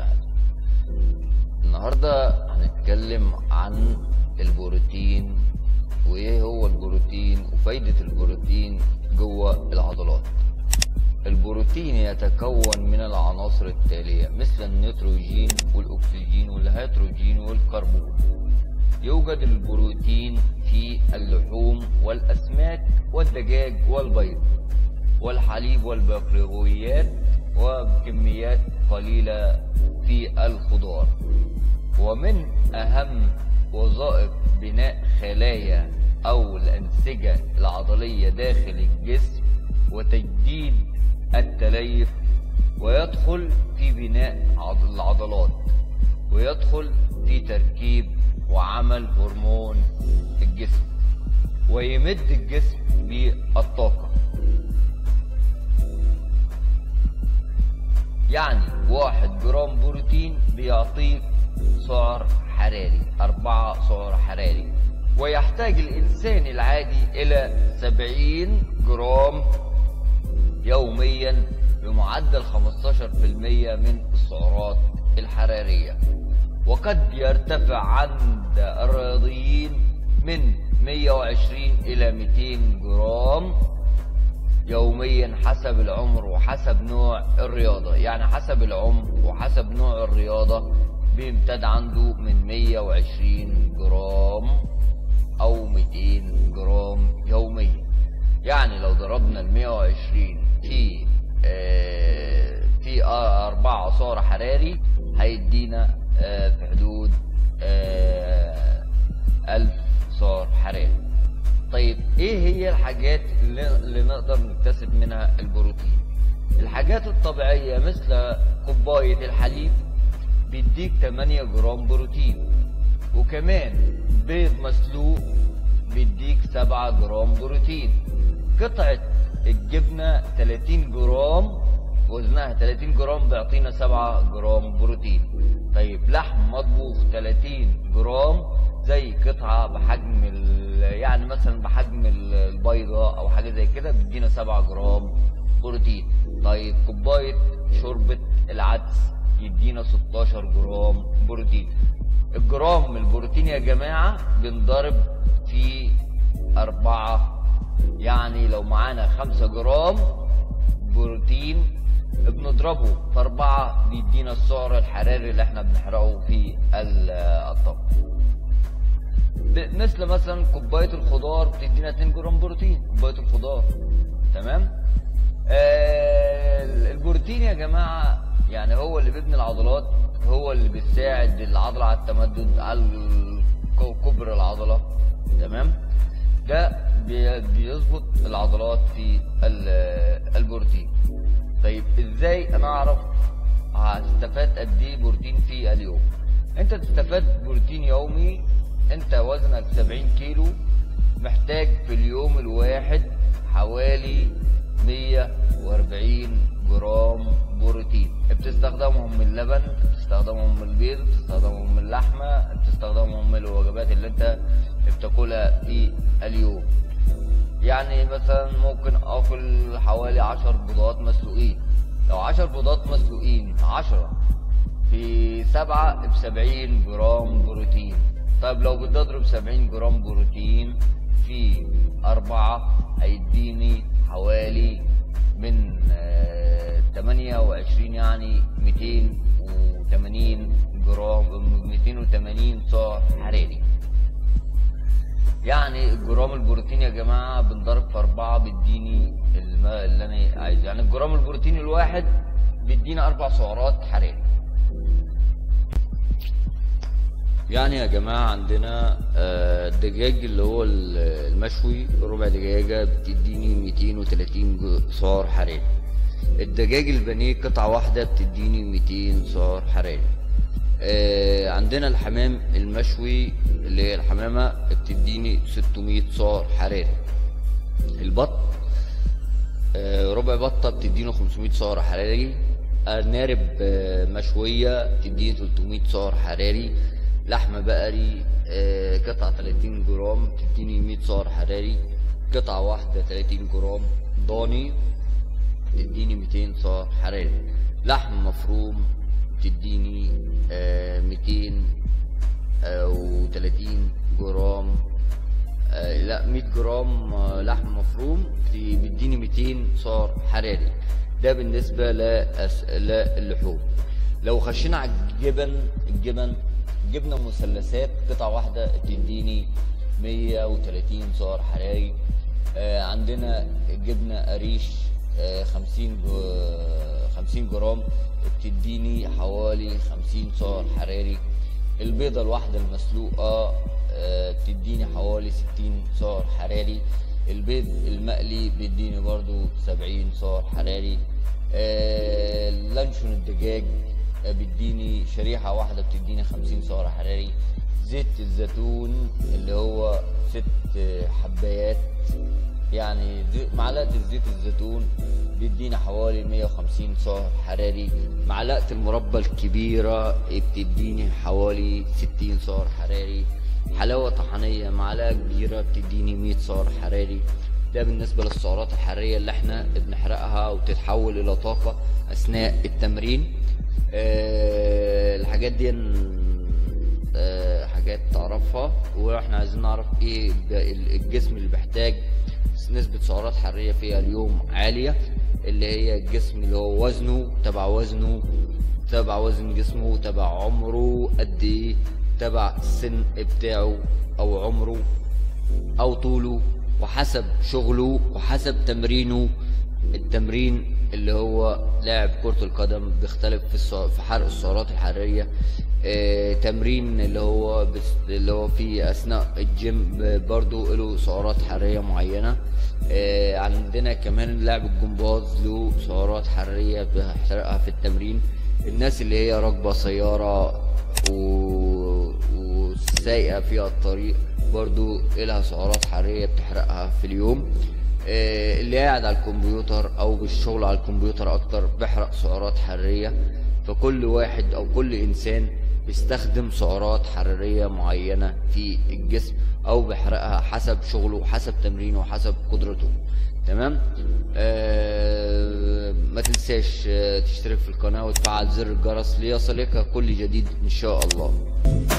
معاكم النهاردة هنتكلم عن البروتين وايه هو البروتين وفايدة البروتين جوه العضلات البروتين يتكون من العناصر التالية مثل النيتروجين والأكسجين والهيدروجين والكربون يوجد البروتين في اللحوم والأسماك والدجاج والبيض والحليب والبقوليات وبكميات قليلة في الخضار ومن أهم وظائف بناء خلايا أو الأنسجة العضلية داخل الجسم وتجديد التليف ويدخل في بناء عض- العضلات ويدخل في تركيب وعمل هرمون الجسم ويمد الجسم بالطاقة يعني واحد جرام بروتين بيعطيك سعر حراري أربعة سعر حراري ويحتاج الإنسان العادي إلى سبعين جرام يوميا بمعدل 15% من السعرات الحرارية وقد يرتفع عند الرياضيين من 120 إلى 200 جرام يوميا حسب العمر وحسب نوع الرياضة يعني حسب العمر وحسب نوع الرياضة بيمتد عنده من 120 جرام أو 200 جرام يوميا يعني لو ضربنا ال 120 في آه، في آه، أربعة سعر حراري هيدينا آه، في حدود آه، ألف سعر حراري طيب ايه هي الحاجات اللي, اللي نقدر نكتسب منها البروتين الحاجات الطبيعية مثل كوباية الحليب بيديك 8 جرام بروتين وكمان بيض مسلوق بيديك 7 جرام بروتين قطعة الجبنة 30 جرام وزنها 30 جرام بيعطينا 7 جرام بروتين طيب لحم مطبوخ 30 جرام زي قطعة بحجم ال- يعني مثلا بحجم ال- البيضة او حاجة زي كده بيدينا 7 جرام بروتين طيب كوباية شوربة العدس يدينا 16 جرام بروتين الجرام من البروتين يا جماعة بنضرب في أربعة يعني لو معانا خمسة جرام بروتين بنضربه في أربعة بيدينا السعر الحراري اللي احنا بنحرقه في ال- الطبخ ب- مثل مثلا كوباية الخضار بتدينا 2 جرام بروتين كوباية الخضار تمام آه البروتين يا جماعة يعني هو اللي بيبني العضلات هو اللي بيساعد العضلة على التمدد على الك- كبر العضلة تمام ده بي- بيظبط العضلات في ال- البروتين طيب ازاي انا اعرف هستفاد قد ايه بروتين في اليوم انت تستفاد بروتين يومي انت وزنك 70 كيلو محتاج في اليوم الواحد حوالي 140 جرام بروتين بتستخدمهم من اللبن بتستخدمهم من البيض بتستخدمهم من اللحمة بتستخدمهم من الوجبات اللي انت بتاكلها في اليوم يعني مثلا ممكن اكل حوالي عشر بيضات مسلوقين لو عشر بيضات مسلوقين عشرة في سبعة بسبعين جرام بروتين طيب لو بدي اضرب سبعين جرام بروتين في أربعة هيديني حوالي من تمانية وعشرين يعني ميتين وتمانين جرام ميتين وتمانين سعر حراري يعني جرام البروتين يا جماعة بنضرب في أربعة بيديني الم- اللي أنا عايزه يعني الجرام البروتين الواحد بيدينا أربع سعرات حراري يعني يا جماعة عندنا آه، الدجاج اللي هو ال- المشوي ربع دجاجة بتديني 230 ج- سعر حراري الدجاج البانيه قطعة واحدة بتديني 200 سعر حراري آه، عندنا الحمام المشوي اللي هي الحمامة بتديني 600 سعر حراري البط آه، ربع بطة بتدينا 500 سعر حراري أرنب آه، مشوية بتديني 300 سعر حراري لحمة بقري آه، قطعة 30 جرام بتديني 100 سعر حراري قطعة واحدة 30 جرام ضاني بتديني 200 سعر حراري لحم مفروم بتديني 230 جرام آه، لا 100 جرام آه، لحم مفروم في- بيديني 200 سعر حراري ده بالنسبة لأس- للحوم لو خشينا على الجبن الجبن جبنة مثلثات قطعة واحدة بتديني 130 سعر حراري آه، عندنا جبنة قريش آه، 50 جو- 50 جرام بتديني حوالي 50 سعر حراري البيضة الواحدة المسلوقة آه، بتديني حوالي 60 سعر حراري البيض المقلي بيديني برضو 70 سعر حراري آه، لانشون الدجاج آه، بيديني شريحة واحدة بتديني 50 سعر حراري زيت الزيتون اللي هو ست آه، حبايات يعني زي- معلقة الزيت الزيتون بيدينا حوالي 150 سعر حراري معلقة المربى الكبيرة بتديني حوالي 60 سعر حراري حلاوة طحنية معلقة كبيرة بتديني 100 سعر حراري ده بالنسبة للسعرات الحرارية اللي احنا بنحرقها وتتحول إلى طاقة أثناء التمرين أه الحاجات دي آه، حاجات تعرفها واحنا عايزين نعرف ايه الج- الجسم اللي بيحتاج نسبة سعرات حرارية فيها اليوم عالية اللي هي الجسم اللي هو وزنه تبع وزنه تبع وزن جسمه تبع عمره قد ايه تبع السن بتاعه او عمره او طوله وحسب شغله وحسب تمرينه التمرين اللي هو لاعب كرة القدم بيختلف في السع- في حرق السعرات الحرارية آه، تمرين اللي هو بس اللي هو في اثناء الجيم ب- برضو له سعرات حرارية معينة آه، عندنا كمان لاعب الجمباز له سعرات حرارية بيحرقها في التمرين الناس اللي هي راكبة سيارة و... وسايقة فيها الطريق برضو إلها سعرات حرارية بتحرقها في اليوم آه، اللي قاعد على الكمبيوتر أو بالشغل على الكمبيوتر أكتر بيحرق سعرات حرارية فكل واحد أو كل إنسان بيستخدم سعرات حرارية معينة في الجسم أو بيحرقها حسب شغله وحسب تمرينه وحسب قدرته تمام آه ما تنساش آه، تشترك في القناة وتفعل زر الجرس ليصلك كل جديد إن شاء الله